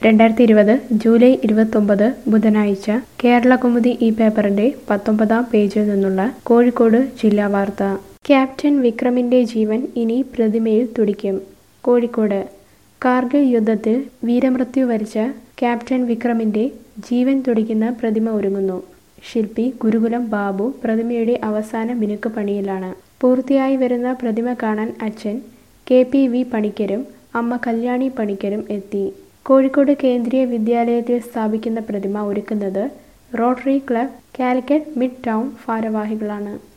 രണ്ടായിരത്തി ഇരുപത് ജൂലൈ ഇരുപത്തൊമ്പത് ബുധനാഴ്ച കേരളകൗമുദി ഈ പേപ്പറിന്റെ പത്തൊമ്പതാം പേജിൽ നിന്നുള്ള കോഴിക്കോട് ജില്ലാ വാർത്ത ക്യാപ്റ്റൻ വിക്രമിന്റെ ജീവൻ ഇനി പ്രതിമയിൽ തുടിക്കും കോഴിക്കോട് കാർഗിൽ യുദ്ധത്തിൽ വീരമൃത്യു വരിച്ച ക്യാപ്റ്റൻ വിക്രമിന്റെ ജീവൻ തുടിക്കുന്ന പ്രതിമ ഒരുങ്ങുന്നു ശില്പി ഗുരുകുലം ബാബു പ്രതിമയുടെ അവസാന മിനുക്ക് പണിയിലാണ് പൂർത്തിയായി വരുന്ന പ്രതിമ കാണാൻ അച്ഛൻ കെ പി വി പണിക്കരും അമ്മ കല്യാണി പണിക്കരും എത്തി കോഴിക്കോട് കേന്ദ്രീയ വിദ്യാലയത്തിൽ സ്ഥാപിക്കുന്ന പ്രതിമ ഒരുക്കുന്നത് rotary club Calicut mid town ഭാരവാഹികളാണ്